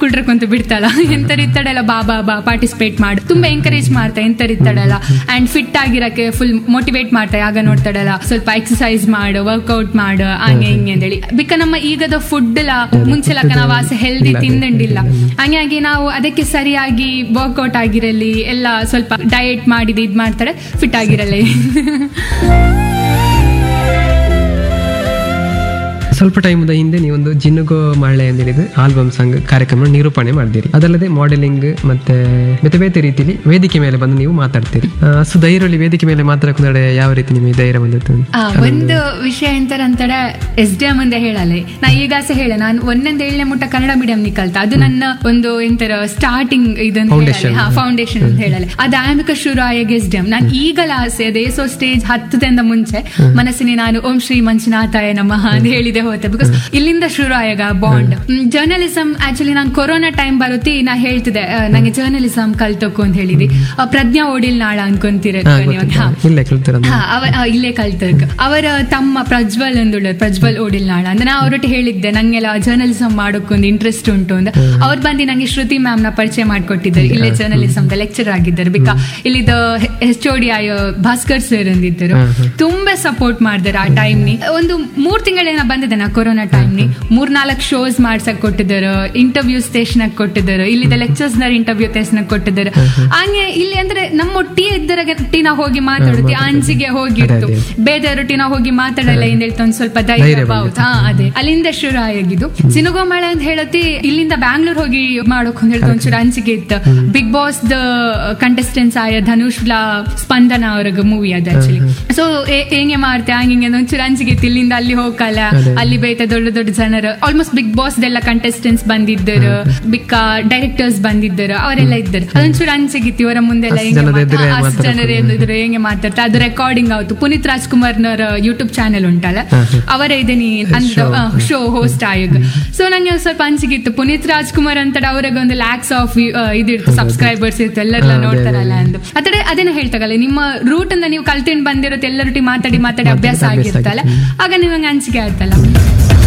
ಕುಡ್ರಕ್ಕಂತ ಬಿಡ್ತಾಳ ಎಂತರಿತ್ತಡೆಲ್ಲ ಬಾ ಬಾ ಬಾ ಪಾರ್ಟಿಸಿಪೇಟ್ ಮಾಡು ತುಂಬಾ ಎಂಕರೇಜ್ ಮಾಡ್ತಾ ಎಂತರಿತ್ತಡಲ್ಲ ಅಂಡ್ ಫಿಟ್ ಆಗಿರಕ್ಕೆ ಫುಲ್ ಮೋಟಿವೇಟ್ ಮಾಡ್ತಾ ಆಗ ನೋಡ್ತಾಡಲ್ಲ ಸ್ವಲ್ಪ ಎಕ್ಸಸೈಸ್ ಮಾಡು ವರ್ಕೌಟ್ ಮಾಡು ಹಂಗೆ ಹಿಂಗೆ ಅಂತೇಳಿ ಬಿಕ್ಕ ನಮ್ಮ ಈಗದ ಫುಡ್ ಎಲ್ಲ ಮುಂಚೆಲಕ್ಕ ನಾವು ಆಸೆ ಹೆಲ್ದಿ ತಿಂದಂಡಿಲ್ಲ ಹಂಗಾಗಿ ನಾವು ಅದಕ್ಕೆ ಸರಿಯಾಗಿ ವರ್ಕೌಟ್ ಆಗಿರಲಿ ಎಲ್ಲ ಸ್ವಲ್ಪ ಡಯಟ್ ಮಾಡಿದ ಇದ್ ಮಾಡ್ತಾರೆ ಫಿಟ್ ಆಗಿರಲಿ ಸ್ವಲ್ಪ ಟೈಮದ ಹಿಂದೆ ನೀವೊಂದು ಜಿನ್ನುಗೋ ಮಳೆ ಅಂತ ಹೇಳಿದ ಆಲ್ಬಮ್ ಸಾಂಗ್ ಕಾರ್ಯಕ್ರಮ ನಿರೂಪಣೆ ಮಾಡಿದಿರಿ ಅದಲ್ಲದೆ ಮಾಡೆಲಿಂಗ್ ಮತ್ತೆ ಬೇತೆ ಬೇತೆ ರೀತಿಲಿ ವೇದಿಕೆ ಮೇಲೆ ಬಂದು ನೀವು ಮಾತಾಡ್ತೀರಿ ಆ, ಅಷ್ಟು ಧೈರ್ಯದಲ್ಲಿ ವೇದಿಕೆ ಮೇಲೆ ಮಾತಾಡೋಕೆ ಯಾವ ರೀತಿ ನಿಮಗೆ ಧೈರ್ಯ ಬಂದಿತ್ತು ಆ, ಒಂದು ವಿಷಯ ಎಂತಾರಂತಡೆ ಎಸ್ ಡಿ ಎಂ ಅಂದ ಹೇಳಲೆ ನಾ ಈಗ ಸಹ ಹೇಳ ನಾನು ಒಂದೊಂದು ಏಳನೇ ಮುಟ್ಟ ಕನ್ನಡ ಮೀಡಿಯಂ ನಿ ಕಲ್ತ ಅದು ನನ್ನ ಒಂದು ಎಂತರ ಸ್ಟಾರ್ಟಿಂಗ್ ಇದಂತ Foundation. ಹಾ ಫೌಂಡೇಶನ್ ಅಂತ ಹೇಳಲೆ ಅದು ಆಮಿಕ ಶುರು ಆಗ ಎಸ್ ಡಿ ಎಂ ನಾನು ಈಗಲ ಆಸೆ ಅದೇ ಸೊ ಸ್ಟೇಜ್ ಹತ್ತದಿಂದ ಮುಂಚೆ ಮನಸ್ಸಿನ ನಾನು ಓಂ ಶ್ರೀ ಮಂಜುನಾಥಾಯ ನಮಃ ಅಂತ ಹೇಳಿದೆ ಹೋತೆ ಬಿಕಾಸ್ ಇಲ್ಲಿಂದ ಶುರು ಆಗ ಬಾಂಡ್ ಜರ್ನಲಿಸಂ ಆಕ್ಚುಲಿ ನಾನು ಕೊರೋನಾ ಟೈಮ್ ಬರುತ್ತಿ ನಾ ಹೇಳ್ತಿದ್ದೆ ಆ, ನಂಗೆ ಜರ್ನಲಿಸಂ ಕಲ್ತಕ್ಕು ಅಂತ ಹೇಳಿದಿ ಆ, ಪ್ರಜ್ಞಾ ಓಡಿಲ್ ನಾಳ ಅನ್ಕೊಂತೀರ ಹಾ, ನೀವು ಗೊತ್ತಿತ್ತು. ಹಾ ಇಲ್ಲೇ ಕಲ್ತಿರೋದು ಹಾ, ಅವ- ಆ, ಇಲ್ಲೇ ಕಲ್ತರ್ಕ ಅವರ ತಮ್ಮ ಪ್ರಜ್ವಲ್ ಅಂದುಳ್ಳ ಪ್ರಜ್ವಲ್ ಓಡಿಲ್ ನಾಳ ಅಂದ್ರೆ ನಾ ಅವ್ರೊಟ್ಟಿಗೆ ಹೇಳಿದ್ದೆ ನಂಗೆಲ್ಲ ಜರ್ನಲಿಸಂ ಮಾಡೋಕ್ಕೊಂದು ಇಂಟ್ರೆಸ್ಟ್ ಉಂಟು ಅಂತ ಅವ್ರು ಬಂದು ನಂಗೆ ಶ್ರುತಿ ಮ್ಯಾಮ್ ನ ಪರಿಚಯ ಮಾಡ್ಕೊಟ್ಟಿದ್ದಾರೆ ಇಲ್ಲೇ ಜರ್ನಲಿಸಂ ಲೆಕ್ಚರ್ ಆಗಿದ್ದಾರೆ ಬಿಕಾ ಇಲ್ಲಿದ ಎಚ್ ಓ ಡಿ ಆಯ ಭಾಸ್ಕರ್ ಸರ್ ಅಂದಿದ್ದರು ತುಂಬಾ ಸಪೋರ್ಟ್ ಮಾಡಿದಾರೆ ಆ ಟೈಮ್ ನಿ ಒಂದು ಮೂರ್ ತಿಂಗಳೇನ ಬಂದಿದೆ ನಾ ಕೊರೋನಾ ಟೈಮ್ ನಿ ಮೂರ್ ನಾಲ್ಕು ಶೋಸ್ ಮಾಡ್ಸಕ್ ಕೊಟ್ಟಿದ್ದಾರೆ ಇಂಟರ್ವ್ಯೂ ಸ್ಟೇಷನ್ ಕೊಟ್ಟಿದ್ದಾರೆ ಇಲ್ಲಿದ ಲೆಕ್ಚರ್ಸ್ ನ ಇಂಟರ್ವ್ಯೂ ಸ್ಟೇಷನ್ ಕೊಟ್ಟಿದ್ದಾರೆ ಹಂಗೆ ಇಲ್ಲಿ ಅಂದ್ರೆ ನಮ್ಮ ಒಟ್ಟಿಗೆ ಇದ್ದರ ಟಿನ ಹೋಗಿ ಮಾತಾಡುತ್ತೆ ಅಂಜಿಗೆ ಹೋಗಿರ್ತು ಅದೇ, ಬೇದರೊಟ್ಟಿನ ಹೋಗಿ ಮಾತಾಡಲ್ಲ ಇಂದ ಹೇಳ್ತಾ ಒಂದ್ ಸ್ವಲ್ಪ ಧೈರ್ಯ ಧೈರ್ಯ ಬಾವುತ ಹಾ ಅದೇ ಅಲ್ಲಿಂದ ಶುರು ಆಗಿದ್ದು ಸಿನುಗೋಮಳೆ ಅಂತ ಹೇಳತಿ ಇಲ್ಲಿಂದ ಬ್ಯಾಂಗ್ಳೂರ್ ಹೋಗಿ ಮಾಡೋಕ್ ಅಂತ ಹೇಳ್ತಾ ಒಂಚೂರು ಅಂಜಿಕೆ ಇತ್ತು ಬಿಗ್ ಬಾಸ್ ದ ಕಂಟೆಸ್ಟೆನ್ಸ್ ಆಯ ಧನುಷ್ ಲ ಸ್ಪಂದನ ಅವ್ರಿಗೆ ಮೂವಿ ಅದು ಆಕ್ಚುಲಿ ಸೊ ಹೆಂಗೆ ಮಾಡ್ತೆ ಹಂಗೆ ಒಂಚೂರು ಅಂಜಿಕೆ ಇತ್ತು ಇಲ್ಲಿಂದ ಅಲ್ಲಿ ಹೋಗಲ್ಲ ಅದೇ. ಅಲ್ಲಿ ಬೇತ ದೊಡ್ಡ ದೊಡ್ಡ ಜನರು ಆಲ್ಮೋಸ್ಟ್ ಬಿಗ್ ಬಾಸ್ ದೆಲ್ಲ ಕಂಟೆಸ್ಟೆಂಟ್ಸ್ ಬಂದಿದ್ದರು ಬಿಕ್ಕ ಡೈರೆಕ್ಟರ್ಸ್ ಬಂದಿದ್ದರು ಅವರೆಲ್ಲ ಇದ್ದರು ಅದೊಂಚೂರು ಅಂಜಿಗಿತ್ತು ಇವರ ಮುಂದೆಲ್ಲ ಅಷ್ಟ್ ಹೆಂಗೆ ಜನದ ಎದುರೇ ಮಾತಾ- ಅಷ್ಟ್ ಮಾತಾಡ್ತಾರೆ. ಜನರು ಇದ್ರು ಹೆಂಗೆ ಮಾತಾಡ್ತಾರೆ ಅದು ರೆಕಾರ್ಡಿಂಗ್ ಆಯ್ತು ಪುನೀತ್ ರಾಜ್ಕುಮಾರ್ನವರ ಯೂಟ್ಯೂಬ್ ಚಾನೆಲ್ ಉಂಟಲ್ಲ ಹಾ, ಹಾ. ಅವರ ಇದನಿ Show. ಶೋ ಹೋಸ್ಟ್ ಆಯೋಗ ಸೊ ನಂಗೆ ಒಂದ್ ಸ್ವಲ್ಪ ಅನ್ಸಿಗಿತ್ತು ಪುನೀತ್ ರಾಜ್ಕುಮಾರ್ ಅಂತ ಅವ್ರಿಗೆ ಒಂದು ಲ್ಯಾಕ್ಸ್ ಆಫ್ ಇದಿರ್ತು ಸಬ್ಸ್ಕ್ರೈಬರ್ಸ್ ಇರ್ತು ಎಲ್ಲರೆಲ್ಲ ಹಾ, ಅದೇ, ನೋಡ್ತಾರಲ್ಲ ಅದೇ. ಅಂದು ಅದೇ ಅದನ್ನ ಹೇಳ್ತಾಗಲ್ಲ ನಿಮ್ಮ ರೂಟ್ ಇಂದ ನೀವು ಕಲ್ತಿಂಡ್ ಬಂದಿರುತ್ತೆ ಎಲ್ಲರೊಟ್ಟಿಗೆ ಮಾತಾಡಿ ಮಾತಾಡಿ ಅಭ್ಯಾಸ ಅಭ್ಯಾಸ ಆಗಿರುತ್ತಲ್ಲ ಆಗಿರುತ್ತೆ. ಆಗ ನಿಮಗೆ ಅನ್ಸಿಕೆ ಆಯ್ತಲ್ಲ